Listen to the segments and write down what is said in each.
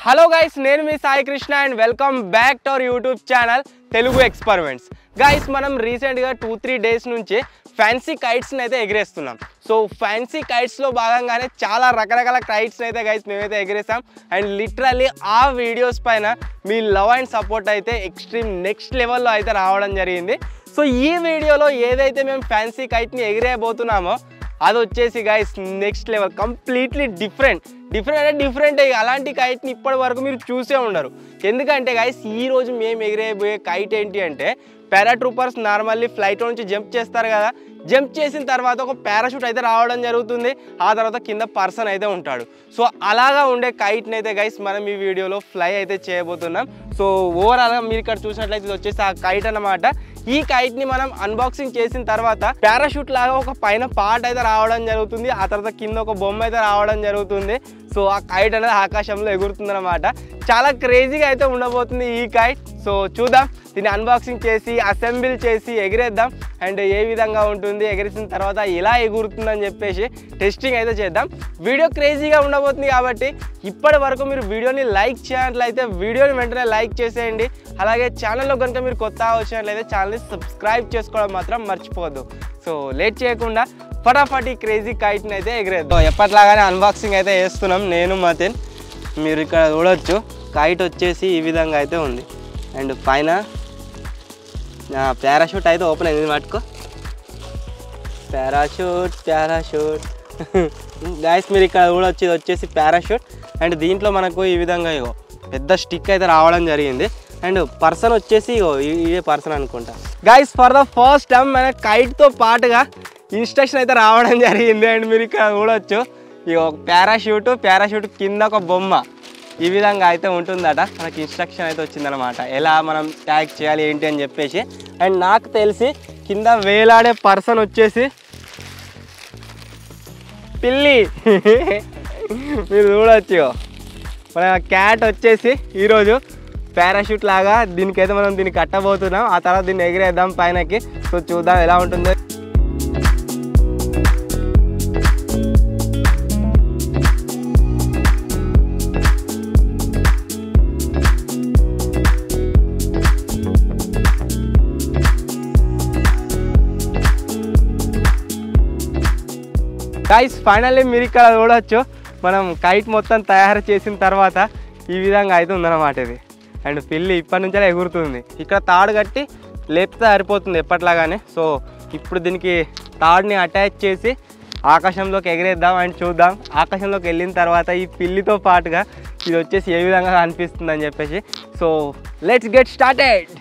Hello guys నేను మీ Sai Krishna and welcome back to our YouTube channel Telugu experiments guys మనం రీసెంట్గా టూ త్రీ డేస్ నుంచి ఫ్యాన్సీ కైట్స్ని అయితే ఎగిరేస్తున్నాం సో ఫ్యాన్సీ కైట్స్లో భాగంగానే చాలా రకరకాల కైట్స్ని అయితే గైస్ మేమైతే ఎగిరేసాం అండ్ లిటరల్లీ ఆ వీడియోస్ పైన మీ లవ్ అండ్ సపోర్ట్ అయితే ఎక్స్ట్రీమ్ నెక్స్ట్ లెవెల్లో అయితే రావడం జరిగింది సో ఈ వీడియోలో ఏదైతే మేము ఫ్యాన్సీ కైట్ని ఎగిరేయబోతున్నామో అది వచ్చేసి guys next level completely different different అంటే డిఫరెంట్ అలాంటి కైట్ని ఇప్పటి వరకు మీరు చూసే ఉండరు ఎందుకంటే గైస్ ఈ రోజు మేము ఎగిరేయబోయే కైట్ ఏంటి అంటే పారాట్రూపర్స్ నార్మల్లీ ఫ్లైట్ నుంచి జంప్ చేస్తారు కదా జంప్ చేసిన తర్వాత ఒక పారాషూట్ అయితే రావడం జరుగుతుంది ఆ తర్వాత కింద పర్సన్ అయితే ఉంటాడు సో అలాగా ఉండే కైట్ని అయితే గైస్ మనం ఈ వీడియోలో ఫ్లై అయితే చేయబోతున్నాం సో ఓవరాల్గా మీరు ఇక్కడ చూసినట్లయితే ఇది వచ్చేసి ఆ కైట్ అన్నమాట ఈ కైట్ ని మనం అన్బాక్సింగ్ చేసిన తర్వాత పారాషూట్ లాగా ఒక పైన పార్ట్ అయితే రావడం జరుగుతుంది ఆ తర్వాత కింద ఒక బొమ్మ అయితే రావడం జరుగుతుంది సో ఆ కైట్ అనేది ఆకాశంలో ఎగురుతుంది అనమాట చాలా క్రేజీగా అయితే ఉండబోతుంది ఈ కైట్ సో చూద్దాం దీన్ని అన్బాక్సింగ్ చేసి అసెంబుల్ చేసి ఎగిరేద్దాం అండ్ ఏ విధంగా ఉంటుంది ఎగిరేసిన తర్వాత ఎలా ఎగురుతుందని చెప్పేసి టెస్టింగ్ అయితే చేద్దాం వీడియో క్రేజీగా ఉండబోతుంది కాబట్టి ఇప్పటి వరకు మీరు వీడియోని లైక్ చేసినట్లయితే వీడియోని వెంటనే లైక్ చేసేయండి అలాగే ఛానల్లో కనుక మీరు కొత్తగా వచ్చినట్లయితే ఛానల్ని సబ్స్క్రైబ్ చేసుకోవడం మాత్రం మర్చిపోవద్దు సో లేట్ చేయకుండా ఫటాఫట్ ఈ క్రేజీ కైట్ని అయితే ఎగిరేద్దాం ఎప్పటిలాగానే అన్బాక్సింగ్ అయితే వేస్తున్నాం నేను మతిన్ మీరు ఇక్కడ చూడొచ్చు కైట్ వచ్చేసి ఈ విధంగా అయితే ఉంది అండ్ పైన పారాషూట్ అయితే ఓపెన్ అయింది మటుకు పారాషూట్ పారాషూట్ గాయస్ మీరు ఇక్కడ చూడొచ్చు ఇది వచ్చేసి పారాషూట్ అండ్ దీంట్లో మనకు ఈ విధంగా ఇగో పెద్ద స్టిక్ అయితే రావడం జరిగింది అండ్ పర్సన్ వచ్చేసి ఇగో ఈ- ఇదే పర్సన్ అనుకుంటా guys for the first time మన కైట్తో పాటుగా ఇన్స్ట్రక్షన్ అయితే రావడం జరిగింది అండ్ మీరు ఇక్కడ చూడొచ్చు ఇక ఒక పారాషూట్ పారాషూట్ కింద ఒక బొమ్మ ఈ విధంగా అయితే ఉంటుందట మనకి ఇన్స్ట్రక్షన్ అయితే వచ్చిందనమాట ఎలా మనం ట్యాగ్ చేయాలి ఏంటి అని చెప్పేసి అండ్ నాకు తెలిసి కింద వేలాడే పర్సన్ వచ్చేసి పిల్లి మీరు చూడొచ్చు ఇగో. మన క్యాట్ వచ్చేసి ఈరోజు పారాషూట్ లాగా దీనికైతే మనం దీన్ని కట్టబోతున్నాం ఆ తర్వాత దీన్ని ఎగిరేద్దాం పైనకి సో చూద్దాం ఎలా ఉంటుందో గైస్ ఫైనల్లీ మీరు ఇక్కడ చూడొచ్చు మనం కైట్ మొత్తం తయారు చేసిన తర్వాత ఈ విధంగా అయితే ఉందన్నమాట ఇది అండ్ పిల్లి ఇప్పటి నుంచే ఎగురుతుంది ఇక్కడ తాడు కట్టి లేపితే సరిపోతుంది ఎప్పట్లాగానే సో ఇప్పుడు దీనికి తాడుని అటాచ్ చేసి ఆకాశంలోకి ఎగిరేద్దాం అండ్ చూద్దాం ఆకాశంలోకి వెళ్ళిన తర్వాత ఈ పిల్లితో పాటుగా ఇది వచ్చేసి ఏ విధంగా అనిపిస్తుంది అని చెప్పేసి so let's get started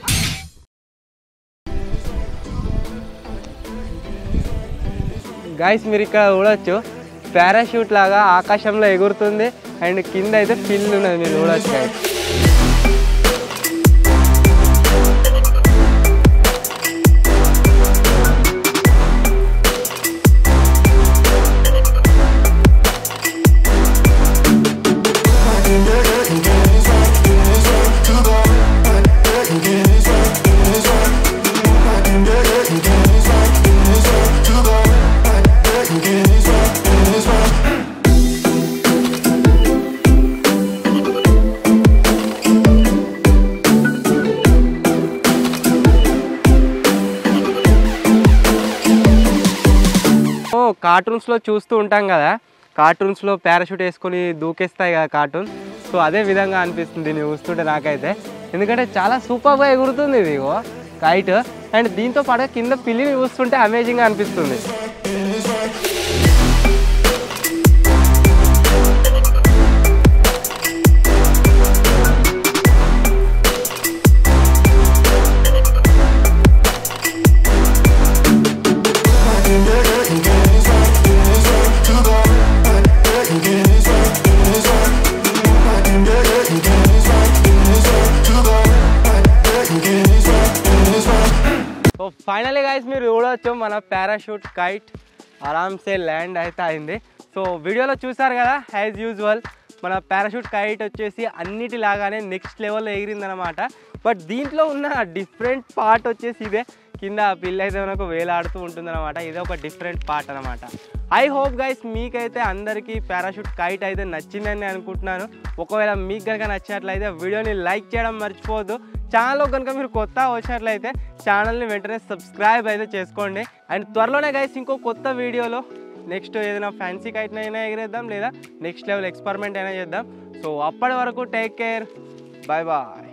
guys మీరు ఇక్కడ చూడొచ్చు పారాషూట్ లాగా ఆకాశంలో ఎగురుతుంది అండ్ కింద అయితే ఫిల్ ఉన్నది మీరు చూడొచ్చు guys. ఓ కార్టూన్స్లో చూస్తూ ఉంటాం కదా కార్టూన్స్లో పారాషూట్ వేసుకొని దూకేస్తాయి కదా కార్టూన్ సో అదే విధంగా అనిపిస్తుంది దీన్ని చూస్తుంటే నాకైతే ఎందుకంటే చాలా సూపర్గా ఎగురుతుంది ఇది ఇగో కైట్ అండ్ దీంతో పాటు కింద పిల్లిని చూస్తుంటే అమేజింగ్గా అనిపిస్తుంది సో ఫైనలీ గైస్ మీరు చూడవచ్చు మన పారాషూట్ కైట్ ఆరామ్సే ల్యాండ్ అయితే అయింది సో వీడియోలో చూసారు కదా యాజ్ యూజువల్ మన పారాషూట్ కైట్ వచ్చేసి అన్నిటిలాగానే నెక్స్ట్ లెవెల్లో ఎగిరిందనమాట బట్ దీంట్లో ఉన్న డిఫరెంట్ పార్ట్ వచ్చేసి ఇదే కింద ఆ పిల్ల అయితే మనకు వేలాడుతూ ఉంటుందన్నమాట ఇదే ఒక డిఫరెంట్ పార్ట్ అనమాట ఐ హోప్ గైస్ మీకైతే అందరికీ పారాషూట్ కైట్ అయితే నచ్చిందని నేను అనుకుంటున్నాను ఒకవేళ మీకు కనుక నచ్చినట్లయితే వీడియోని లైక్ చేయడం మర్చిపోవద్దు ఛానల్లో కనుక మీరు కొత్త వచ్చినట్లయితే ఛానల్ని వెంటనే సబ్స్క్రైబ్ అయితే చేసుకోండి అండ్ త్వరలోనే గైస్ ఇంకో కొత్త వీడియోలో నెక్స్ట్ ఏదైనా ఫ్యాన్సీ కైట్ అయినా ఎగిరేద్దాం లేదా నెక్స్ట్ లెవెల్ ఎక్స్పెరిమెంట్ అయినా చేద్దాం సో అప్పటి వరకు టేక్ కేర్ బాయ్ బాయ్